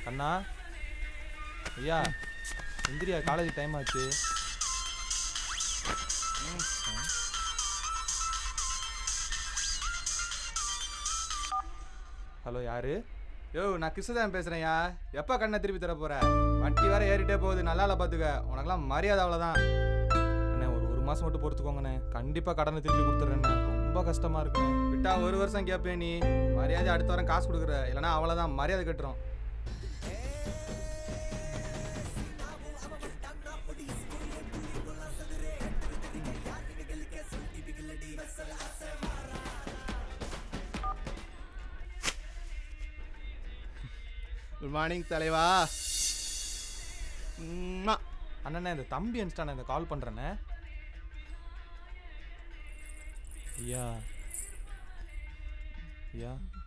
அண்ணா ஐயா எந்திரியா college time ஆச்சு ஹலோ யாரு யோ நான் கிருஷ்ணதான் பேசுறேன்யா எப்போ கண்ணை திருப்பி தர போற வட்டி வேற ஏறிட்டே போகுது நல்லா இல்லை பார்த்துக்க உனக்கெல்லாம் மரியாதை அவ்வளோதான் அண்ணே ஒரு ஒரு மாதம் மட்டும் பொறுத்துக்கோங்கண்ணே கண்டிப்பாக கடனை திருப்பி கொடுத்துட்றேண்ணே ரொம்ப கஷ்டமா இருக்குண்ணே விட்டா ஒரு வருஷம் கேட்பேன் நீ மரியாதை அடுத்த வாரம் காசு கொடுக்குற இல்லைன்னா அவ்வளோதான் மரியாதை கட்டுறோம் குட் மார்னிங் தலைவா உம்மா. அண்ணனே இந்த தம்பி அனுப்பிச்சிட்டானே இந்த கால் பண்ணுறேண்ணே ஐயா ஐயா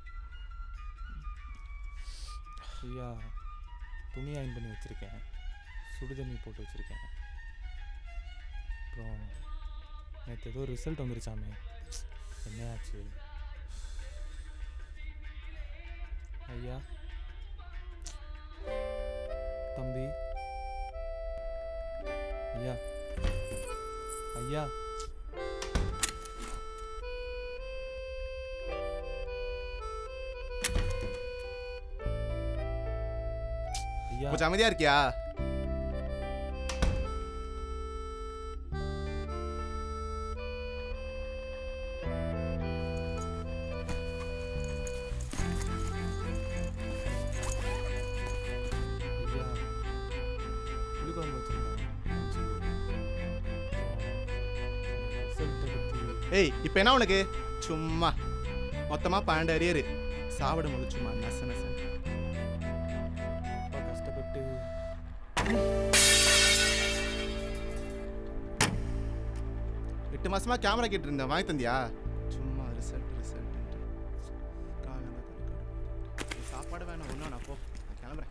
ஐயா துணி அயன் பண்ணி வச்சுருக்கேன் சுடுதண்ணி போட்டு வச்சுருக்கேன் அப்புறம் நேற்று ஏதோ ரிசல்ட் வந்துருச்சாமே என்ன ஆச்சு ஐயா தம்பி ஐயா ஐயா ஐயா கொஞ்சம் அமைதியா இருக்கியா ஐயா புளிக்குழம்பு வச்சிருக்கேன் ரிசல்ட்டை பற்றி ஏய் இப்போ என்ன உனக்கு சும்மா மொத்தமாக பன்னெண்டு அரியரு சாப்பிட முடியும் சும்மா நச நச ரொம்ப கஷ்டப்பட்டு எட்டு மாசமா கேமரா கேட்டு இருந்தேன் வாங்கி தந்தியா சும்மா ரிசல்ட் ரிசல்ட் சாப்பாடு வேணாம் ஒன்றும் நான் போ நான் கிளம்புறேன்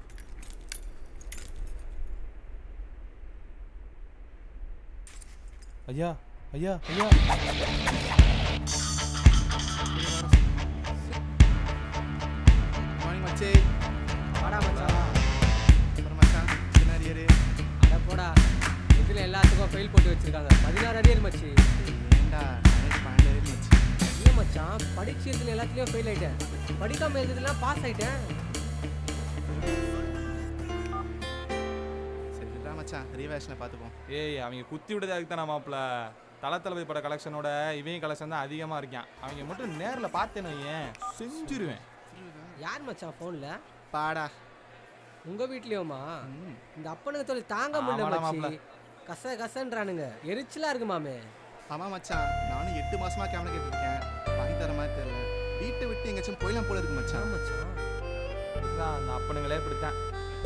ஐயா ஐயா ஐயா மார்னிங் மச்சே வாடா மச்சான் அப்புறம் மச்சான் சின்ன அரியரு அட போடா இதில் எல்லாத்துக்கும் ஃபெயில் போட்டு வச்சிருக்காங்க பதினாறு அரியர் மச்சி ஏண்டா எனக்கு பன்னெண்டு அரியர் மச்சி இல்லை மச்சான் படிச்சு எழுதுன எல்லாத்துலேயும் ஃபெயில் ஆயிட்டேன் படிக்காம எழுதுலாம் பாஸ் ஆயிட்டேன் சரி விட்றா மச்சான் ரீவேஷனை பார்த்துப்போம் ஏய் அவங்க குத்தி விடுறது அதுக்கு தானே மாப்பிள்ள தல தளபதி பட கலெக்ஷனோட இவங்க கலெக்ஷன் தான் அதிகமாக இருக்கான் அவங்க மட்டும் நேரில் பார்த்தேன்னு ஏன் செஞ்சிருவேன் யார் மச்சான் ஃபோனில் பாடா உங்கள் வீட்லேயுமா ம். இந்த அப்பனுக்கு தொழில் தாங்க ஆமாடா முடியல மாப்ள. மச்சி கச கசன்றானுங்க எரிச்சலாக இருக்கு மாமே ஆமாம் மச்சான் நானும் எட்டு மாசமா கேமரா கேட்டிருக்கேன் வாங்கி தர மாதிரி தெரியல வீட்டை விட்டு எங்கேயாச்சும் போயிடலாம் போல இருக்கு மச்சான் ஆ மச்சான் இதுதான் அந்த அப்பனுங்களே இப்படித்தான்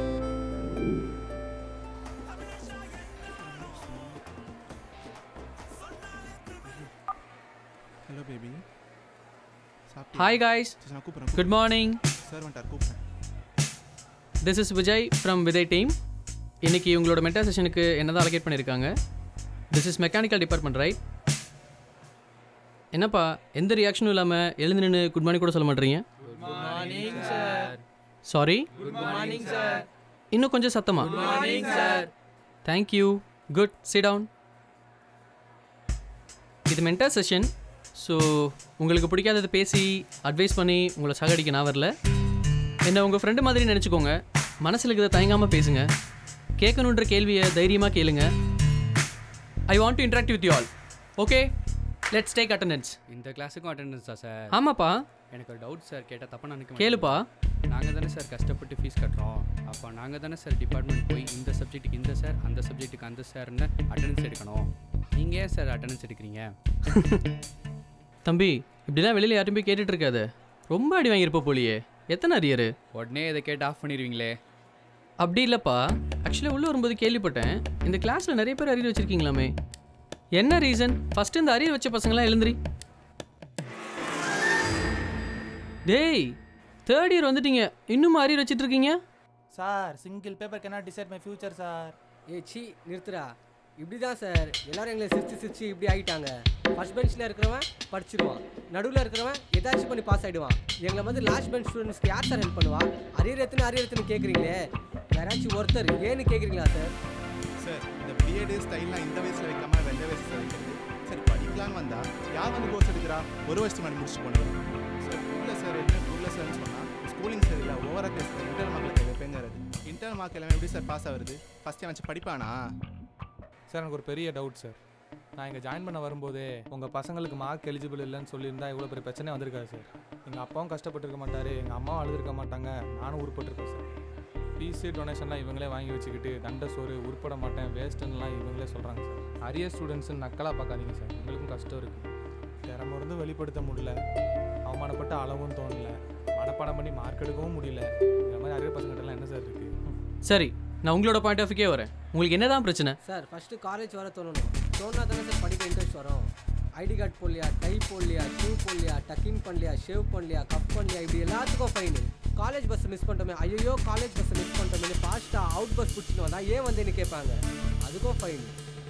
ஹலோ பேபி ஹாய் காய்ஸ் நான் கூப்பிட்றேன் குட் மார்னிங் சார் வந்துட்டார் கூப்பிட்றேன் this is Vijay from Vijay team இன்னைக்கு உங்களோட மென்டல் செஷனுக்கு என்னதான் அலகேட் பண்ணியிருக்காங்க this is mechanical department right என்னப்பா எந்த ரியாக்ஷனும் இல்லாமல் எழுந்து நின்று குட் மார்னிங் கூட சொல்ல மாட்டீங்க good morning sir sorry good morning sir இன்னும் கொஞ்சம் சத்தமா good morning sir thank you good sit down இது மென்டல் செஷன் ஸோ உங்களுக்கு பிடிக்காததை பேசி அட்வைஸ் பண்ணி உங்களை சாகடிக்க நான் வரல என்ன உங்கள் ஃப்ரெண்டு மாதிரி நினச்சிக்கோங்க மனசில் இருக்கிறத தயங்காமல் பேசுங்க கேட்கணுன்ற கேள்வியை தைரியமாக கேளுங்க I want to interact with you all okay let's take attendance இந்த கிளாஸுக்கும் அட்டெண்டன்ஸா சார் ஆமாப்பா எனக்கு ஒரு டவுட் சார் கேட்டால் தப்பாக நினைக்க கேளுப்பா நாங்கள் தானே சார் கஷ்டப்பட்டு ஃபீஸ் கட்டுறோம் அப்போ நாங்கள் தானே சார் டிபார்ட்மெண்ட் போய் இந்த சப்ஜெக்ட்டுக்கு இந்த சார் அந்த சப்ஜெக்ட்டுக்கு அந்த சார்னு அட்டெண்டன்ஸ் எடுக்கணும் நீங்கள் ஏன் சார் அட்டெண்டன்ஸ் எடுக்கிறீங்க தம்பி இப்படிலாம் வெளியில் யாரும் போய் கேட்டுட்டு இருக்காத ரொம்ப அடி வாங்கியிருப்ப போலியே எத்தனை அரியரு உடனே இதை கேட்டு ஆஃப் பண்ணிடுவீங்களே அப்படி இல்லைப்பா ஆக்சுவலாக உள்ளே வரும்போது கேள்விப்பட்டேன் இந்த கிளாஸில் நிறைய பேர் அரியர் வச்சுருக்கீங்களாமே என்ன ரீசன் ஃபஸ்ட்டு இந்த அரியர் வச்ச பசங்களாம் எழுந்திரி டேய் தேர்ட் இயர் வந்துட்டீங்க இன்னும் அரியர் வச்சிட்டு இருக்கீங்க sir single paper cannot decide my future sir A C நிறுத்துடா இப்படி தான் சார் எல்லாரும் எங்களை சிரிச்சு சிரிச்சு இப்படி ஆகிட்டாங்க ஃபர்ஸ்ட் பெஞ்சில் இருக்கிறவன் படிச்சிருவான் நடுவில் இருக்கிறவன் ஏதாச்சும் பண்ணி பாஸ் ஆகிடுவான் எங்களை வந்து லாஸ்ட் பெஞ்ச் ஸ்டூடெண்ட்ஸ்க்கு யார் சார் ஹெல்ப் பண்ணுவா அரியர் எத்தனை அரியர் எத்தனை கேட்குறீங்களே யாராச்சும் ஒருத்தர் ஏன்னு கேட்குறீங்களா சார் சார் இந்த பிஎட் ஸ்டைல்லாம் இந்த வயசில் வைக்காம வெள்ளை வயசில் வைக்கிறது சரி படிக்கலான்னு வந்தா யார் வந்து கோர்ஸ் எடுக்கிறா ஒரு வருஷத்துக்கு முன்னாடி முடிச்சுட்டு போனவர் சார் இல்லை சார் என்ன இல்லை சார்னு சொன்னால் ஸ்கூலிங் சரியில்லை ஓவராக பேசுறது இன்டர் மார்க்கில் வைப்பேங்கிறது இன்டர் மார்க் எல்லாமே எப்படி சார் பாஸ் ஆகுது ஃபஸ்ட் வச்சு படிப்பானா சார் எனக்கு ஒரு பெரிய டவுட் சார் நான் இங்கே ஜாயின் பண்ண வரும்போதே உங்கள் பசங்களுக்கு மார்க் எலிஜிபிள் இல்லைன்னு சொல்லியிருந்தா இவ்வளோ பெரிய பிரச்சனை வந்திருக்காது சார் எங்கள் அப்பாவும் கஷ்டப்பட்டிருக்க மாட்டார் எங்கள் அம்மாவும் அழுதுருக்க மாட்டாங்க நானும் உருப்பட்டிருக்கேன் சார் ஃபீஸு டொனேஷன்லாம் இவங்களே வாங்கி வச்சுக்கிட்டு தண்டை சோறு உருப்பட மாட்டேன் வேஸ்ட்டுன்னெலாம் இவங்களே சொல்கிறாங்க சார் அரிய ஸ்டூடெண்ட்ஸுன்னு நக்கலாக பார்க்காதீங்க சார் எங்களுக்கும் கஷ்டம் இருக்குது திறமை இருந்து வெளிப்படுத்த முடியல அவமானப்பட்ட அளவும் தோணல மனப்பாடம் பண்ணி மார்க் எடுக்கவும் முடியல இந்த மாதிரி அரிய பசங்கள்ட்டலாம் என்ன சார் இருக்குது சரி நான் உங்களோட பாயிண்ட் ஆஃப் வியூக்கே வரேன் உங்களுக்கு என்னதான் பிரச்சனை சார் ஃபஸ்ட்டு காலேஜ் வர தோணணும் தோணா தானே சார் படிக்க இன்ட்ரெஸ்ட் வரும் ஐடி கார்டு போடலையா டை போடலையா ஷூ போடலையா டக்கின் பண்ணலையா ஷேவ் பண்ணலையா கப் பண்ணலையா இப்படி எல்லாத்துக்கும் ஃபைனு காலேஜ் பஸ் மிஸ் பண்ணிட்டோமே ஐயோ காலேஜ் பஸ் மிஸ் பண்ணிட்டோமே ஃபாஸ்ட்டாக அவுட் பஸ் பிடிச்சிட்டு வந்தா ஏன் வந்தேன்னு கேட்பாங்க அதுக்கும் ஃபைன்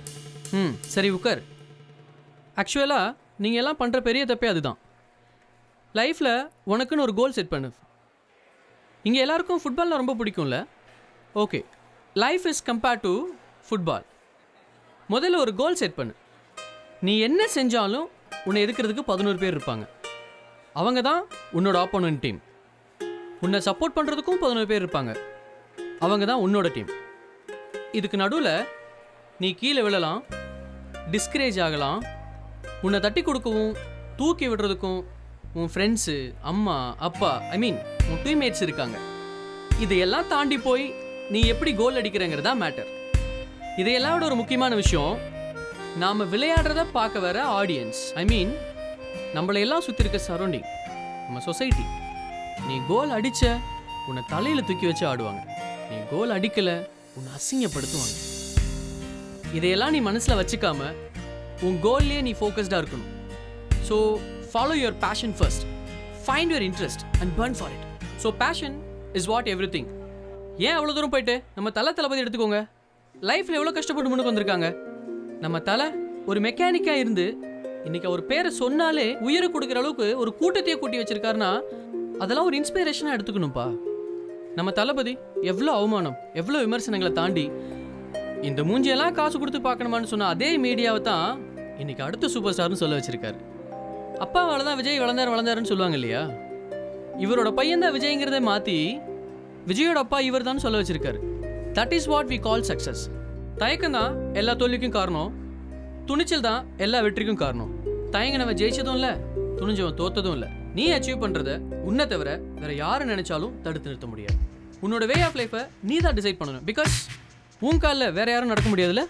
ம் சரி உட்கார் ஆக்சுவலாக நீங்கள் எல்லாம் பண்ணுற பெரிய தப்பே அதுதான் லைஃப்பில் உனக்குன்னு ஒரு கோல் செட் பண்ணு இங்கே எல்லாருக்கும் ஃபுட்பாலில் ரொம்ப பிடிக்கும்ல okay life is compared to football முதல்ல ஒரு கோல் செட் பண்ணு நீ என்ன செஞ்சாலும் உன்னை எதுக்கிறதுக்கு பதினோரு பேர் இருப்பாங்க அவங்க தான் உன்னோட ஆப்போனன்ட் டீம் உன்னை சப்போர்ட் பண்ணுறதுக்கும் பதினோரு பேர் இருப்பாங்க அவங்க தான் உன்னோட டீம் இதுக்கு நடுவில் நீ கீழே விழலாம் டிஸ்கரேஜ் ஆகலாம் உன்னை தட்டி கொடுக்கவும் தூக்கி விடுறதுக்கும் உன் ஃப்ரெண்ட்ஸு அம்மா அப்பா ஐ மீன் உன் டீம்மேட்ஸ் இருக்காங்க இதையெல்லாம் தாண்டி போய் நீ எப்படி கோல் அடிக்கிறங்கிறதா மேட்டர் இதையெல்லாம் விட ஒரு முக்கியமான விஷயம் நாம் விளையாடுறத பார்க்க வர ஆடியன்ஸ் ஐ மீன் நம்மளை எல்லாம் சுற்றி இருக்க சரௌண்டிங் நம்ம சொசைட்டி நீ கோல் அடிச்ச உன்னை தலையில் தூக்கி வச்சு ஆடுவாங்க நீ கோல் அடிக்கல உன்னை அசிங்கப்படுத்துவாங்க இதையெல்லாம் நீ மனசில் வச்சுக்காம உன் கோல்லையே நீ ஃபோக்கஸ்டாக இருக்கணும் so follow your passion first find your interest and burn for it so passion is what everything ஏன் அவ்வளோ தூரம் போயிட்டு நம்ம தலை தளபதி எடுத்துக்கோங்க லைஃப்பில் எவ்வளோ கஷ்டப்பட்டு முன்னுக்கு வந்திருக்காங்க நம்ம தலை ஒரு மெக்கானிக்காக இருந்து இன்னைக்கு அவர் பேரை சொன்னாலே உயிரை கொடுக்குற அளவுக்கு ஒரு கூட்டத்தையே கூட்டி வச்சிருக்காருன்னா அதெல்லாம் ஒரு இன்ஸ்பிரேஷனாக எடுத்துக்கணும்ப்பா நம்ம தளபதி எவ்வளோ அவமானம் எவ்வளோ விமர்சனங்களை தாண்டி இந்த மூஞ்சியெல்லாம் காசு கொடுத்து பார்க்கணுமான்னு சொன்ன அதே மீடியாவை தான் இன்னைக்கு அடுத்த சூப்பர் ஸ்டார்னு சொல்ல வச்சிருக்காரு அப்பாவால தான் விஜய் வளர்ந்தார் வளர்ந்தாருன்னு சொல்லுவாங்க இல்லையா இவரோட பையன் தான் விஜய்ங்கிறதை மாற்றி விஜயோட அப்பா இவர் தான் சொல்ல வச்சிருக்காரு that is what we call success தயக்கம் தான் எல்லா தோல்விக்கும் காரணம் துணிச்சல் தான் எல்லா வெற்றிக்கும் காரணம் தயங்கினவன் ஜெயிச்சதும் இல்லை துணிஞ்சவன் தோத்ததும் இல்லை நீ அச்சீவ் பண்ணுறத உன்னை தவிர வேற யாரை நினைச்சாலும் தடுத்து நிறுத்த முடியாது உன்னோட வே ஆஃப் லைஃப்பை நீ தான் டிசைட் பண்ணணும் பிகாஸ் உன் காலில் வேற யாரும் நடக்க முடியாதுல்ல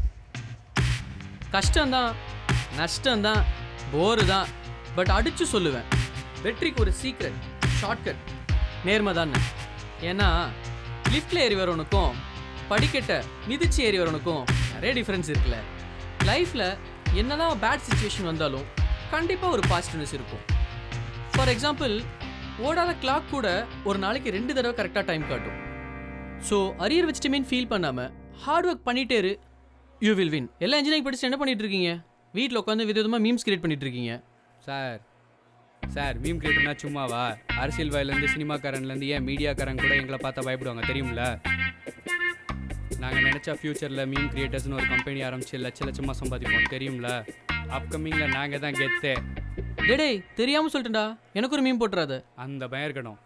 கஷ்டம்தான் நஷ்டம்தான் போரு தான் பட் அடிச்சு சொல்லுவேன் வெற்றிக்கு ஒரு சீக்ரெட் ஷார்ட்கட் நேர்மை தானே ஏன்னா லிஃப்ட்ல ஏறி வரவனுக்கும் படிக்கட்டை மிதிச்சு ஏறி வரவனுக்கும் நிறைய டிஃப்ரென்ஸ் இருக்குல்ல லைஃப்பில் என்னதான் பேட் சுச்சுவேஷன் வந்தாலும் கண்டிப்பாக ஒரு பாசிட்டிவ்னஸ் இருக்கும் ஃபார் எக்ஸாம்பிள் ஓடாத கிளாக் கூட ஒரு நாளைக்கு ரெண்டு தடவை கரெக்டாக டைம் காட்டும் ஸோ அரியர் வச்சுட்டு மீன் ஃபீல் பண்ணாமல் ஹார்ட் ஒர்க் பண்ணிட்டே இரு யூ வில் வின் எல்லா இன்ஜினியரிங் படிச்சு என்ன பண்ணிட்டு இருக்கீங்க வீட்டில் உட்காந்து விதவிதமாக மீம்ஸ் கிரியேட் பண்ணிட்டு இருக்கீங்க சார் சார் மீம் கிரியேட்டர்னா சும்மாவா அரசியல்வாயிலேருந்து சினிமாக்காரன்லேருந்து ஏன் மீடியாக்காரன் கூட எங்களை பார்த்தா பயப்படுவாங்க தெரியும்ல நாங்கள் நினச்சா ஃப்யூச்சரில் மீம் கிரியேட்டர்ஸ்னு ஒரு கம்பெனி ஆரம்பிச்சு லட்ச லட்சமாக சம்பாதிப்போம் தெரியும்ல அப்கமிங்கில் நாங்கள் தான் கெத்தே டேடேய் தெரியாமல் சொல்லிட்டேன்டா எனக்கு ஒரு மீம் போட்டுறாத அந்த பயம் இருக்கணும்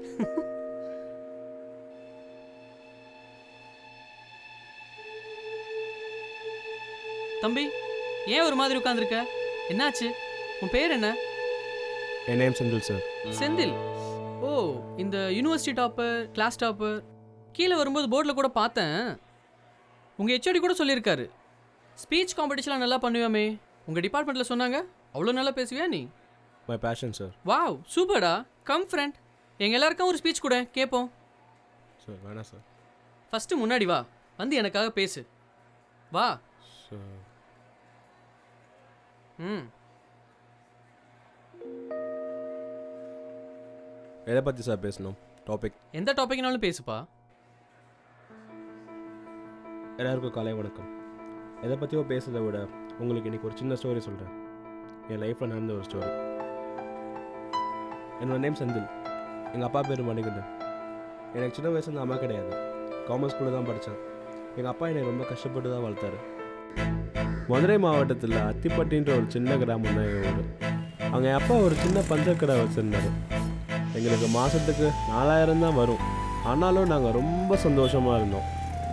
தம்பி ஏன் ஒரு மாதிரி உட்காந்துருக்க என்னாச்சு உன் பேர் என்ன என் நேம் செந்தில் சார் செந்தில் ஓ இந்த யூனிவர்சிட்டி டாப்பர் கிளாஸ் டாப்பர் கீழே வரும்போது போர்டில் கூட பார்த்தேன் உங்கள் ஹெச்ஓடி கூட சொல்லியிருக்காரு ஸ்பீச் காம்படிஷன்லாம் நல்லா பண்ணுவாமே உங்கள் டிபார்ட்மெண்ட்டில் சொன்னாங்க அவ்வளோ நல்லா பேசுவியா நீ மை பேஷன் சார் வாவ் சூப்பர்டா கம் ஃப்ரெண்ட் எங்கள் எல்லாருக்கும் ஒரு ஸ்பீச் கூட கேட்போம் சார் வேணாம் சார் ஃபஸ்ட்டு முன்னாடி வா வந்து எனக்காக பேசு வா சார் ம் எதை பற்றி சார் பேசணும் டாபிக் எந்த டாபிக்னாலும் பேசுப்பா எல்லாருக்கும் காலை வணக்கம் எதை பற்றியோ பேசுறதை விட உங்களுக்கு இன்னைக்கு ஒரு சின்ன ஸ்டோரி சொல்கிறேன் என் லைஃப்பில் நடந்த ஒரு ஸ்டோரி என்னோட நேம் செந்தில் எங்கள் அப்பா பேர் மணிகண்டன் எனக்கு சின்ன வயசுல அம்மா கிடையாது காமர்ஸ் ஸ்கூலில் தான் படித்தேன் எங்கள் அப்பா என்னை ரொம்ப கஷ்டப்பட்டு தான் வளர்த்தாரு மதுரை மாவட்டத்தில் அத்திப்பட்டின்ற ஒரு சின்ன கிராமம் தான் எங்கள் ஊர் அங்கே என் அப்பா ஒரு சின்ன பஞ்சக்கடை வச்சுருந்தாரு எங்களுக்கு மாதத்துக்கு நாலாயிரம் தான் வரும் ஆனாலும் நாங்கள் ரொம்ப சந்தோஷமாக இருந்தோம்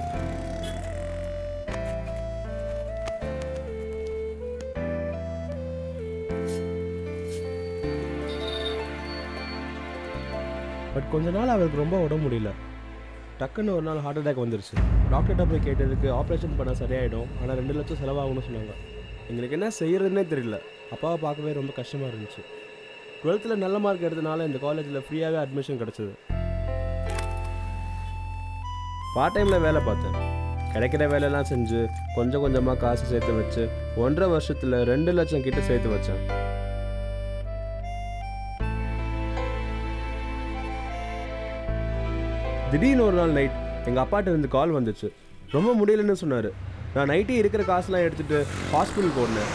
பட் கொஞ்ச நாள் அவருக்கு ரொம்ப உடம்பு முடியல டக்குன்னு ஒரு நாள் ஹார்ட் அட்டாக் வந்துருச்சு டாக்டர்கிட்ட போய் கேட்டதுக்கு ஆப்ரேஷன் பண்ண சரியாயிடும் ஆனால் ரெண்டு லட்சம் செலவாகும்னு சொன்னாங்க எங்களுக்கு என்ன செய்யறதுன்னே தெரியல அப்பாவை பார்க்கவே ரொம்ப கஷ்டமாக இருந்துச்சு டுவெல்த்தில் நல்ல மார்க் எடுத்தனால இந்த காலேஜில் ஃப்ரீயாகவே அட்மிஷன் கிடச்சிது பார்ட் டைமில் வேலை பார்த்தேன் கிடைக்கிற வேலையெல்லாம் செஞ்சு கொஞ்சம் கொஞ்சமாக காசு சேர்த்து வச்சு ஒன்றரை வருஷத்தில் ரெண்டு லட்சம் கிட்ட சேர்த்து வச்சேன் திடீர்னு ஒரு நாள் நைட் எங்கள் அப்பாட்ட இருந்து கால் வந்துச்சு ரொம்ப முடியலன்னு சொன்னார் நான் நைட்டே இருக்கிற காசுலாம் எடுத்துகிட்டு ஹாஸ்பிட்டல் போனேன்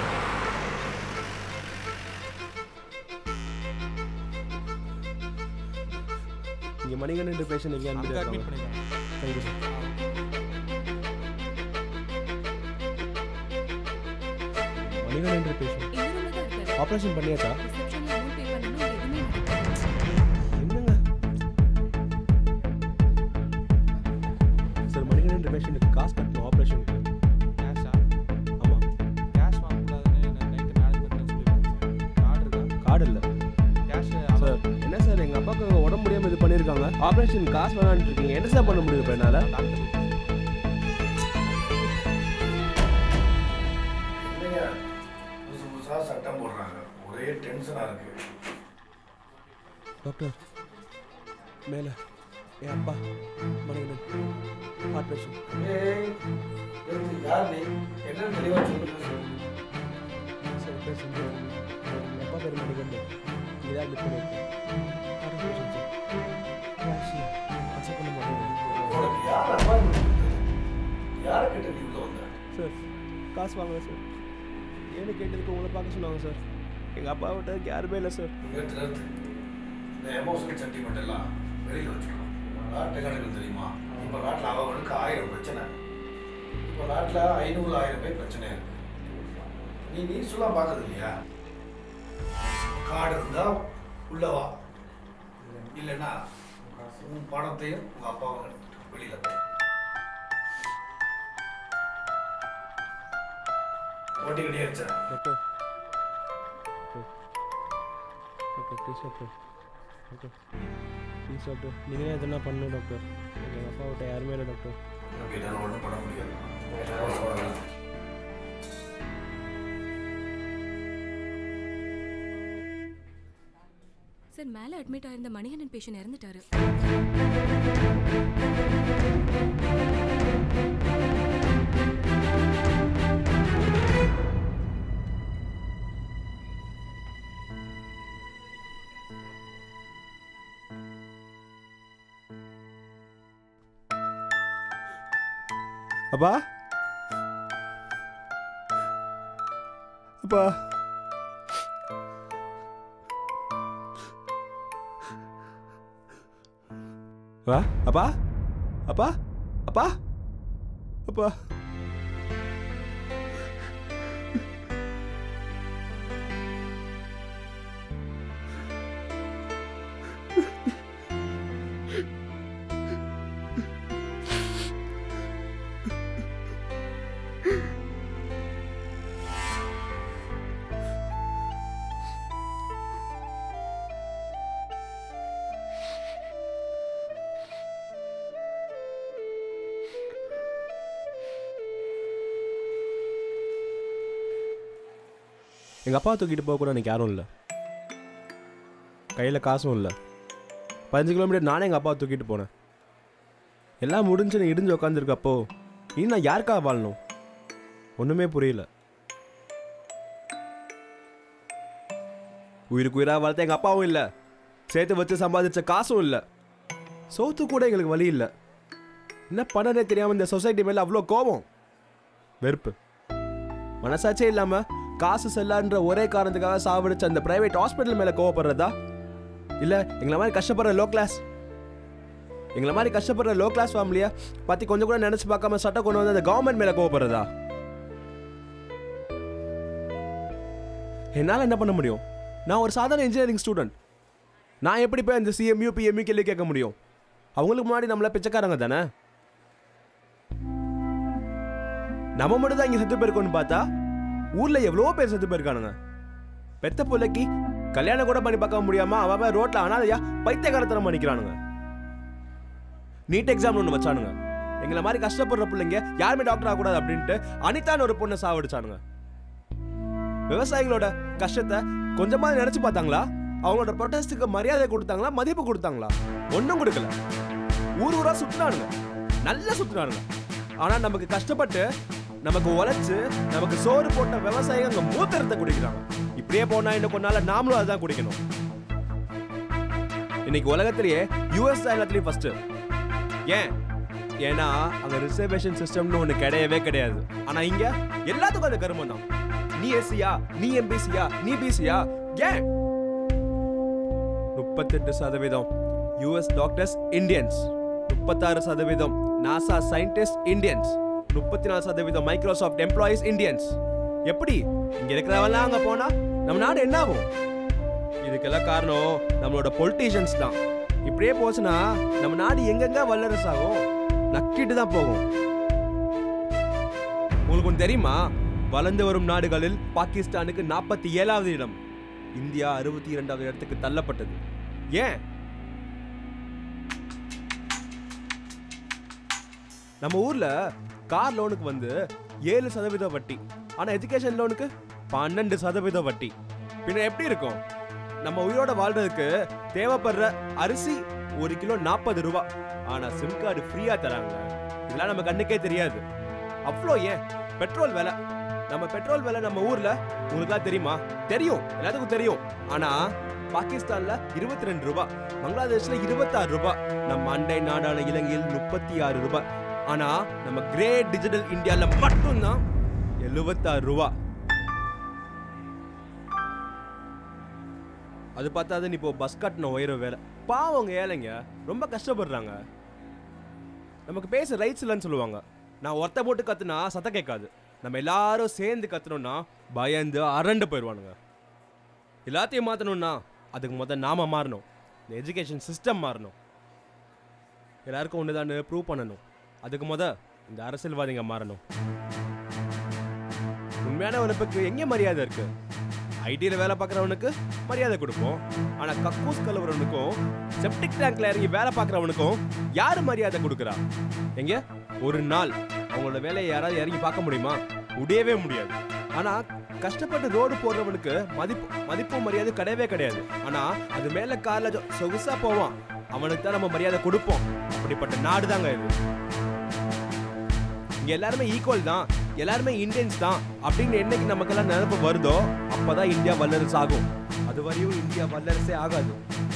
இங்கே மணிகண்டன் பேஷண்ட் எங்கே அங்கே அட்மிட் அனுப்பிட்டு பண்ணிக்கலாம் தேங்க்யூ சார் மணிகண்டன் பேஷண்ட் இந்த ரூம்ல தான் இருக்காரு ஆப்ரேஷன் பண்ணியாச்சா ரிசப்ஷன்ல அமௌண்ட் பே பண்ணனும் எதுவுமே நடக்கல என்னங்க சார் மணிகண்டன் பேஷண்ட்டுக்கு காசு கட்டணும் ஆப்ரேஷனுக்கு கேஷா ஆமாம் கேஷ் வாங்கக்கூடாதுன்னு நைட்டு மேனேஜ்மெண்ட்டில் சொல்லியிருக்காங்க சார் கார்டு இருக்கா கார்டு இல்லை கேஷ் சார் என்ன சார் எங்கள் அப்பாவுக்கு அங்கே உடம்பு முடியாமல் இது பண்ணியிருக்காங்க ஆப்ரேஷன் காசு வேணான்ட்டு இருக்கீங்க என்ன சார் பண்ண முடியும் இப்போ என்னால் டாக்டர் இல்லைங்க புதுசு புதுசாக சட்டம் போடுறாங்க ஒரே டென்ஷனாக இருக்கு டாக்டர் மேலே என் அப்பா மணிகண்டன் ஹார்ட் பேஷண்ட் ஏய் எடுத்து யார் நீ என்னன்னு தெளிவாக சொல்லுங்க சார் பேர் செஞ்சு என் அப்பா பேர் மணிகண்டன் இங்கே தான் அட்மிட் பண்ணியிருக்கேன் heart patient sir cash accept பண்ண மாட்டேன் உனக்கு யார் அப்பாயின்மெண்ட் யாரை கிட்ட நீ உள்ள வந்த சார் காசு வாங்க சார் ஏன்னு கேட்டதுக்கு உங்களை பார்க்க சொன்னாங்க சார் எங்கள் அப்பா விட்டதுக்கு யாருமே இல்லை சார் நிறுத்து நிறுத்து இந்த எமோஷனல் சென்டிமெண்ட் எல்லாம் வெளியில் வச்சுக்கணும் நாட்டு கணக்கு தெரியுமா இப்போ நாட்டில் அவங்களுக்கு ஆயிரம் பிரச்சனை இப்போ நாட்டில் ஐநூறு ஆயிரம் பேர் பிரச்சனை இருக்கு நீ நியூஸ்லாம் பார்க்கறது இல்லையா கார்டு இருந்தால் உள்ள வா இல்லைன்னா உன் பணத்தையும் உங்கள் அப்பாவும் வெளியில் போ ஓட்டி கிடையாச்சா doctor doctor please doctor doctor please doctor நீங்களே எதனா பண்ணணும் டாக்டர் எங்கள் அப்பா விட்ட யாருமே இல்லை டாக்டர் நமக்கு என்னால் ஒன்றும் பண்ண முடியாது அவசரம் சார் மேல அட்மிட் ஆயிருந்த மணிகண்டன் பேஷண்ட் இறந்துட்டாரு அப்பா அப்பா வா அப்பா அப்பா அப்பா அப்பா எங்கள் அப்பா தூக்கிட்டு போக கூட எனக்கு யாரும் இல்லை கையில் காசும் இல்லை பதினஞ்சு கிலோமீட்டர் நானே எங்கள் அப்பா தூக்கிட்டு போனேன் எல்லாம் முடிஞ்சு நீ இடிஞ்சு உட்காந்துருக்கப்போ இனி நான் யாருக்காக வாழணும் ஒன்றுமே புரியல உயிருக்கு உயிராக வளர்த்த எங்கள் அப்பாவும் இல்லை சேர்த்து வச்சு சம்பாதிச்ச காசும் இல்லை சோத்து கூட எங்களுக்கு வழி இல்லை என்ன பண்ணனே தெரியாமல் இந்த சொசைட்டி மேலே அவ்வளோ கோபம் வெறுப்பு மனசாட்சியே இல்லாமல் காசு செல்லான்ற ஒரே காரணத்துக்காக சாவடிச்ச அந்த பிரைவேட் ஹாஸ்பிட்டல் மேல கோவப்படுறதா இல்ல எங்களை மாதிரி கஷ்டப்படுற லோ கிளாஸ் எங்களை மாதிரி கஷ்டப்படுற லோ கிளாஸ் ஃபேமிலியா பத்தி கொஞ்சம் கூட நினைச்சு பார்க்காம சட்டம் கொண்டு வந்து அந்த கவர்மெண்ட் மேல கோவப்படுறதா என்னால என்ன பண்ண முடியும் நான் ஒரு சாதாரண இன்ஜினியரிங் ஸ்டூடெண்ட் நான் எப்படி போய் அந்த சிஎம்யூ பிஎம்யூ கேள்வி கேட்க முடியும் அவங்களுக்கு முன்னாடி நம்மள பிச்சைக்காரங்க தானே நம்ம மட்டும் தான் இங்க செத்து போயிருக்கோம்னு பார்த்தா ஊர்ல எவ்வளவோ பேர் செத்து போயிருக்கானுங்க பெத்த பிள்ளைக்கு கல்யாணம் கூட பண்ணி பார்க்க முடியாம அவன் அவன் ரோட்ல அனாதையா பைத்தியக்காரத்தனம் பண்ணிக்கிறானுங்க நீட் எக்ஸாம் ஒன்று வச்சானுங்க எங்களை மாதிரி கஷ்டப்படுற பிள்ளைங்க யாருமே டாக்டர் ஆகக்கூடாது அப்படின்ட்டு அனிதான்னு ஒரு பொண்ணை சாவடிச்சானுங்க விவசாயிகளோட கஷ்டத்தை கொஞ்சமா நினைச்சு பார்த்தாங்களா அவங்களோட ப்ரொட்டஸ்ட்டுக்கு மரியாதை கொடுத்தாங்களா மதிப்பு கொடுத்தாங்களா ஒன்றும் கொடுக்கல ஊர் ஊரா சுத்துனானுங்க நல்லா சுத்துனானுங்க ஆனா நமக்கு கஷ்டப்பட்டு நமக்கு உழைச்சு நமக்கு சோறு போட்ட விவசாயிகள் அங்க மூத்தரத்தை குடிக்கிறாங்க இப்படியே போனா இன்னும் கொஞ்ச நாள்ல நாமளும் அதுதான் குடிக்கணும் இன்னைக்கு உலகத்திலேயே யூஎஸ் தான் எல்லாத்துலயும் ஃபர்ஸ்ட் ஏன் ஏன்னா அங்க ரிசர்வேஷன் சிஸ்டம்னு ஒண்ணு கிடையவே கிடையாது ஆனா இங்க எல்லாத்துக்கும் அந்த கருமம் தான் நீ எஸ்சியா நீ எம்பிசியா நீ பிசியா ஏன் முப்பத்தெட்டு சதவீதம் யூஎஸ் டாக்டர்ஸ் இந்தியன்ஸ் முப்பத்தாறு சதவீதம் நாசா சயின்டிஸ்ட் இந்தியன்ஸ் முப்பத்தி நாலு சதவீதம் மைக்ரோசாஃப்ட் எம்ப்ளாயிஸ் இந்தியன்ஸ் எப்படி இங்க இருக்கிறவெல்லாம் அங்க போனா நம்ம நாடு என்ன ஆகும் இதுக்கெல்லாம் காரணம் நம்மளோட பொலிட்டீஷியன்ஸ் தான் இப்படியே போச்சுன்னா நம்ம நாடு எங்கெங்க வல்லரசு ஆகும் நக்கிட்டு தான் போகும் உங்களுக்கு ஒன்று தெரியுமா வளர்ந்து வரும் நாடுகளில் பாகிஸ்தானுக்கு நாற்பத்தி ஏழாவது இடம் இந்தியா அறுபத்தி இரண்டாவது இடத்துக்கு தள்ளப்பட்டது ஏன் நம்ம ஊர்ல கார் லோனுக்கு வந்து ஏழு சதவீத வட்டி ஆனா எஜுகேஷன் லோனுக்கு பன்னெண்டு சதவீத வட்டி பின்ன எப்படி இருக்கும் நம்ம உயிரோட வாழ்றதுக்கு தேவைப்படுற அரிசி ஒரு கிலோ நாற்பது ரூபா ஆனா சிம் கார்டு ஃப்ரீயா தராங்க இதெல்லாம் நம்ம கண்ணுக்கே தெரியாது அவ்வளோ ஏன் பெட்ரோல் விலை நம்ம பெட்ரோல் விலை நம்ம ஊர்ல உங்களுக்குலாம் தெரியுமா தெரியும் எல்லாத்துக்கும் தெரியும் ஆனா பாகிஸ்தான்ல இருபத்தி ரெண்டு ரூபாய் பங்களாதேஷ்ல இருபத்தாறு ரூபாய் நம்ம அண்டை நாடான இலங்கையில் முப்பத்தி ஆறு ரூபாய் ஆனா நம்ம கிரேட் டிஜிட்டல் இந்தியால மட்டும்தான் எழுபத்தாறு ரூபாய் அது பார்த்தாது இப்போ பஸ் கட்டணம் உயர வேலை பாவங்க ஏழைங்க ரொம்ப கஷ்டப்படுறாங்க நமக்கு பேச ரைட்ஸ் இல்லைன்னு சொல்லுவாங்க நான் ஒருத்த போட்டு கத்துனா சத்தம் கேட்காது நம்ம எல்லாரும் சேர்ந்து கத்துனோம்னா பயந்து அரண்டு போயிடுவானுங்க எல்லாத்தையும் மாற்றணும்னா அதுக்கு முதல் நாம மாறணும் இந்த எஜுகேஷன் சிஸ்டம் மாறணும் எல்லாருக்கும் ஒன்று ப்ரூவ் பண்ணணும் அதுக்கு முத இந்த அரசியல்வாதிங்க மாறணும் உண்மையான உழைப்புக்கு எங்கே மரியாதை இருக்கு ஐடியில் வேலை பார்க்குறவனுக்கு மரியாதை கொடுப்போம் ஆனால் கக்கூஸ் கலவரவனுக்கும் செப்டிக் டேங்க்ல இறங்கி வேலை பார்க்குறவனுக்கும் யார் மரியாதை கொடுக்குறா எங்க ஒரு நாள் அவங்களோட வேலையை யாராவது இறங்கி பார்க்க முடியுமா முடியவே முடியாது ஆனா கஷ்டப்பட்டு ரோடு போடுறவனுக்கு மதிப்பு மதிப்பு மரியாதை கிடையவே கிடையாது ஆனா அது மேல கார்ல ஜொ- சொகுசா போவான் அவனுக்கு தான் நம்ம மரியாதை கொடுப்போம் அப்படிப்பட்ட நாடு தாங்க இது இங்க எல்லாருமே ஈக்குவல் தான் எல்லாருமே இந்தியன்ஸ் தான் அப்படின்னு என்னைக்கு நமக்கெல்லாம் நினைப்பு வருதோ அப்பதான் இந்தியா வல்லரசு ஆகும் அது வரையும் இந்தியா வல்லரசே ஆகாது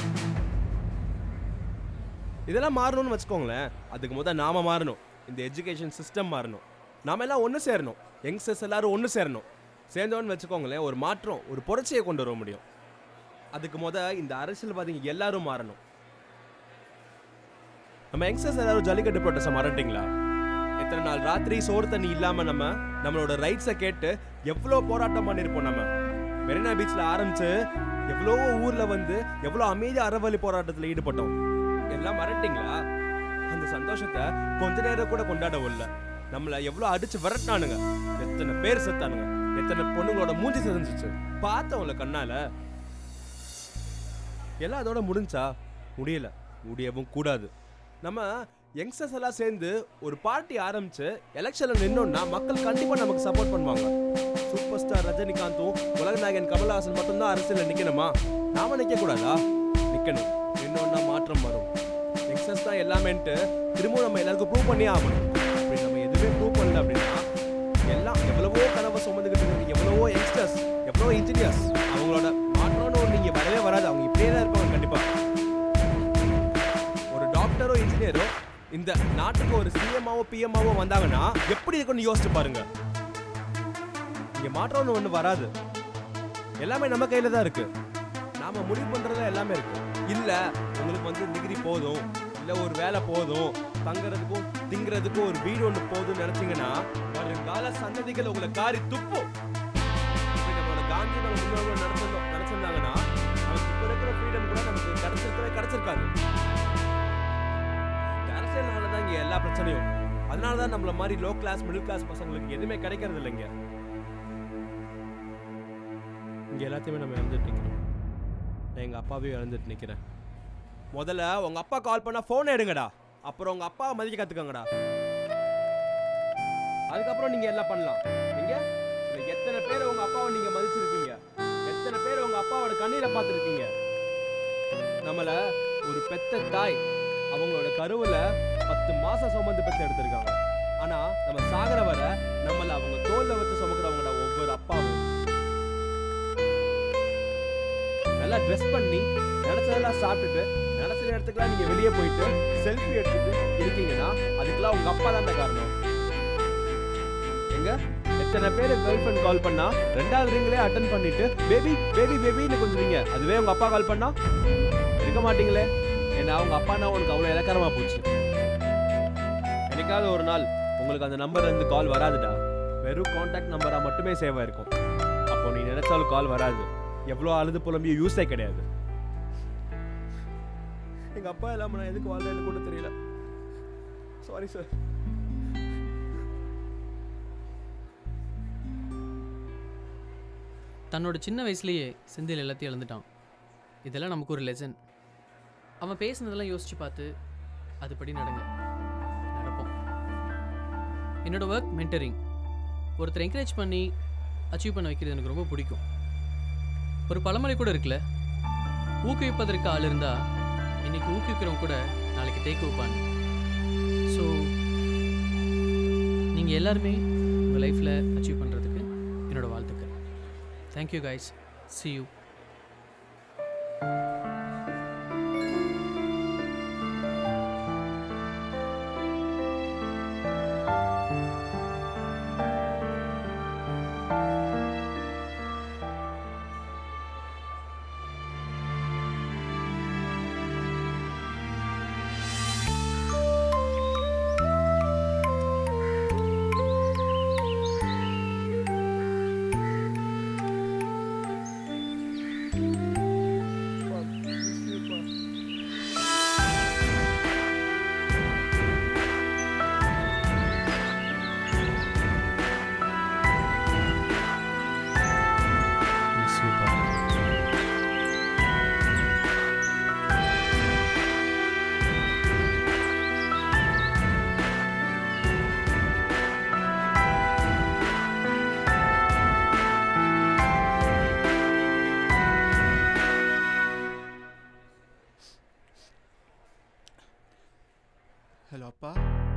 இதெல்லாம் மாறணும்னு வச்சுக்கோங்களேன் அதுக்கு முதல் நாம மாறணும் இந்த எஜுகேஷன் சிஸ்டம் மாறணும் நாம எல்லாம் ஒன்று சேரணும் யங்ஸ்டர்ஸ் எல்லாரும் ஒன்று சேரணும் சேர்ந்தோன்னு வச்சுக்கோங்களேன் ஒரு மாற்றம் ஒரு புரட்சியை கொண்டு வர முடியும் அதுக்கு முத இந்த அரசியல்வாதிங்க எல்லாரும் மாறணும் நம்ம யங்ஸ்டர்ஸ் எல்லாரும் ஜல்லிக்கட்டு ப்ரொட்டஸ்ட்டை மறந்துட்டீங்களா எத்தனை நாள் ராத்திரி சோறு தண்ணி இல்லாம நம்ம நம்மளோட ரைட்ஸை கேட்டு எவ்வளோ போராட்டம் பண்ணியிருப்போம் நம்ம மெரினா பீச்ல ஆரம்பிச்சு எவ்வளோ ஊர்ல வந்து எவ்வளோ அமைதி அறவழி போராட்டத்தில் ஈடுபட்டோம் எல்லாம் மறந்துட்டீங்களா அந்த சந்தோஷத்தை கொஞ்ச நேரம் கூட கொண்டாட இல்ல நம்மள எவ்வளோ அடிச்சு விரட்டினானுங்க எத்தனை பேர் செத்தானுங்க எத்தனை பொண்ணுங்களோட மூஞ்சி செதஞ்சிச்சு பார்த்தவங்கள கண்ணால எல்லாம் அதோட முடிஞ்சா முடியல முடியவும் கூடாது நம்ம யங்ஸ்டர்ஸ் எல்லாம் சேர்ந்து ஒரு பார்ட்டி ஆரம்பிச்சு எலெக்ஷன்ல நின்னோம்னா மக்கள் கண்டிப்பா நமக்கு சப்போர்ட் பண்ணுவாங்க சூப்பர் ஸ்டார் ரஜினிகாந்தும் உலகநாயகன் கமலஹாசன் மட்டும்தான் அரசியல்ல நிக்கணுமா நாம நிக்க கூடாதா நிக்கணும் நின்னோம்னா மாற்றம் வரும் யங்ஸ்டர்ஸ் தான் எல்லாமேன்ட்டு திரும்பவும் நம்ம எல்லாருக்கும் ப்ரூவ் பண்ணியே ஆகணும் அப்படி நம்ம எதுவுமே ப்ரூவ் பண்ணல அப்படின்னா எல்லாம் எவ்வளவோ கனவை சுமந்துக்கிட்டு இருக்க எவ்வளவோ யங்ஸ்டர்ஸ் எவ்வளவோ இன்ஜினியர்ஸ் அவங்களோட மாற்றம்னு ஒன்று இங்கே வரவே வராது அவங்க இப்படியே தான் இருப்பாங்க கண்டிப்பா ஒரு டாக்டரோ இன்ஜினியரோ இந்த நாட்டுக்கு ஒரு சிஎம்ஆவோ பிஎம்ஆவோ வந்தாங்கன்னா எப்படி இருக்கும்னு யோசிச்சு பாருங்க இங்கே மாற்றம்னு ஒன்று வராது எல்லாமே நம்ம கையில் தான் இருக்கு நாம முடிவு பண்ணுறதுல எல்லாமே இருக்கு இல்லை உங்களுக்கு வந்து டிகிரி போதும் இல்லை ஒரு வேலை போதும் தங்குறதுக்கும் திங்கிறதுக்கும் ஒரு வீடு ஒன்று போதும்னு நினச்சிங்கன்னா வருங்கால சந்ததிகள் உங்களை காரி துப்பும் இப்படி நம்மளோட காந்தி நம்ம முன்னோர்கள் நடத்திருந்தோம் நினச்சிருந்தாங்கன்னா நமக்கு இப்போ இருக்கிற ஃப்ரீடம் கூட நமக்கு கிடைச்சிருக்கவே கிடைச்சிருக்காது இந்த அரசியல்னால தான் இங்கே எல்லா பிரச்சனையும் அதனால தான் நம்மள மாதிரி லோ கிளாஸ் மிடில் கிளாஸ் பசங்களுக்கு எதுவுமே கிடைக்கிறது இல்லைங்க இங்கே எல்லாத்தையுமே நம்ம இழந்துட்டு நிற்கிறோம் நான் எங்கள் அப்பாவையும் இழந்துட்டு நிற்கிறேன் முதல்ல உங்கள் அப்பா கால் பண்ணால் ஃபோன் எடுங்கடா அப்புறம் உங்கள் அப்பாவை மதிக்க கற்றுக்கங்கடா அதுக்கப்புறம் நீங்கள் எல்லாம் பண்ணலாம் நீங்க இதுல எத்தனை பேர் உங்கள் அப்பாவை நீங்கள் மதிச்சிருக்கீங்க எத்தனை பேர் உங்கள் அப்பாவோட கண்ணீரை பார்த்துருக்கீங்க நம்மளை ஒரு பெத்த தாய் அவங்களோட கருவில் பத்து மாசம் சுமந்து பெற்று எடுத்திருக்காங்க ஆனா நம்ம சாகர வர நம்மள அவங்க தோல்ல வச்சு சுமக்கிறவங்கடா ஒவ்வொரு அப்பாவும் நல்லா ட்ரெஸ் பண்ணி நினைச்சதெல்லாம் சாப்பிட்டுட்டு நினைச்ச நேரத்துக்குலாம் நீங்க வெளியே போயிட்டு செல்ஃபி எடுத்துட்டு இருக்கீங்கன்னா அதுக்கெல்லாம் உங்க அப்பா தான் காரணம் எங்க எத்தனை பேர் கேர்ள் ஃப்ரெண்ட் கால் பண்ணா ரெண்டாவது ரிங்லேயே அட்டன் பண்ணிட்டு பேபி பேபி பேபின்னு கொஞ்சுவீங்க அதுவே உங்க அப்பா கால் பண்ணா இருக்க மாட்டீங்களே ஏன்னா உங்க அப்பானா உனக்கு அவ்வளோ இலக்காரமா போச்சு என்னைக்காவது ஒரு நாள் உங்களுக்கு அந்த நம்பர்ல இருந்து கால் வராதுடா வெறும் காண்டாக்ட் நம்பரா மட்டுமே சேவ் ஆயிருக்கும் அப்போ நீ நினைச்சாலும் கால் வராது எவ்வளோ அழுது புலம்பியும் யூஸே கிடையாது எங்க அப்பா இல்லாம நான் எதுக்கு வாழ்றேன்னு கூட தெரியல சாரி சார் தன்னோட சின்ன வயசுலேயே செந்தில் எல்லாத்தையும் இழந்துட்டான் இதெல்லாம் நமக்கு ஒரு லெசன் அவன் பேசுனதெல்லாம் யோசிச்சு பார்த்து அதுபடி நடங்க நடப்போம் என்னோட ஒர்க் மென்டரிங் ஒருத்தர் என்கரேஜ் பண்ணி அச்சீவ் பண்ண வைக்கிறது எனக்கு ரொம்ப பிடிக்கும் ஒரு பழமொழி கூட இருக்குல்ல ஊக்குவிப்பதற்கு ஆள் இருந்தால் இன்னைக்கு ஊக்குவிக்கிறவங்க கூட நாளைக்கு தேக்க வைப்பாங்க ஸோ நீங்கள் எல்லாருமே உங்கள் லைஃப்பில் அச்சீவ் பண்ணுறதுக்கு என்னோட வாழ்த்துக்கள் thank you guys see you miss you pa. Hello அப்பா